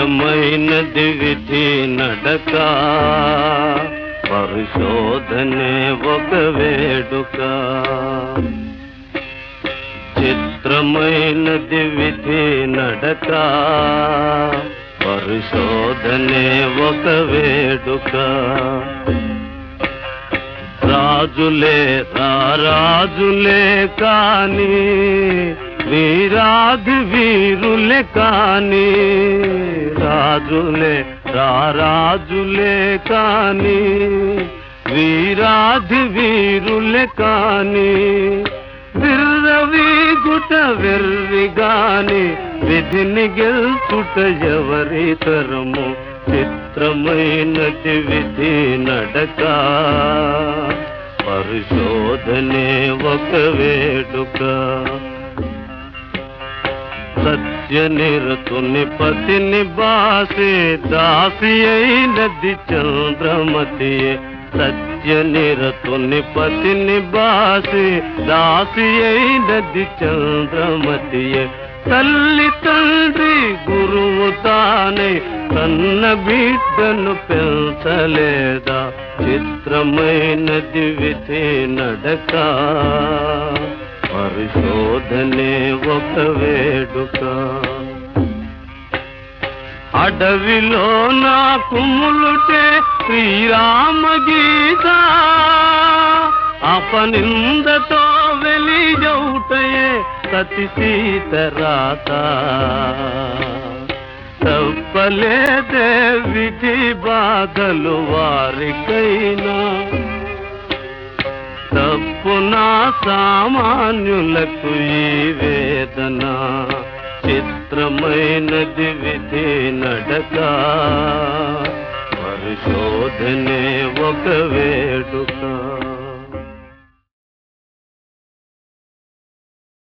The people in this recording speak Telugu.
చిత్రమైనది విధి నడక పరిశోధనే ఒక వేడుక చిత్రమైనది విధి నడక పరిశోధనే ఒక వేడుక రాజులే రాజులే కాని వీరాది వీరులే కాని రాజులే రాజులే కాని వీరాది వీరులే కాని విర్రవి గుట వెర్రిగాని విధిని గెలుచుట ఎవరి తరము చిత్రమైనది విధి నడక పరిశోధనే ఒక వేడుక సత్య నిరతుని పతిని బాసే దాసి అయినది చంద్రమతియే సత్య నిరతుని పతిని బాసే దాసి అయినది చంద్రమతియే తల్లి తండ్రి గురువు తానే కన్న బిడ్డను పెంచలేదా చిత్రమైనది విధి నడక పరిశోధనే ఒక వేడుక అడవిలో నా కుములుటే శ్రీరామ గీత అపనిందతో వెలిజౌటయే సతి సీతరాత తప్పలేదే విధి బాధలు వారికైనా తప్పునా సామాన్యులకు ఈ వేదన చిత్రమైనది విధి నడక పరిశోధనే ఒక వేడుక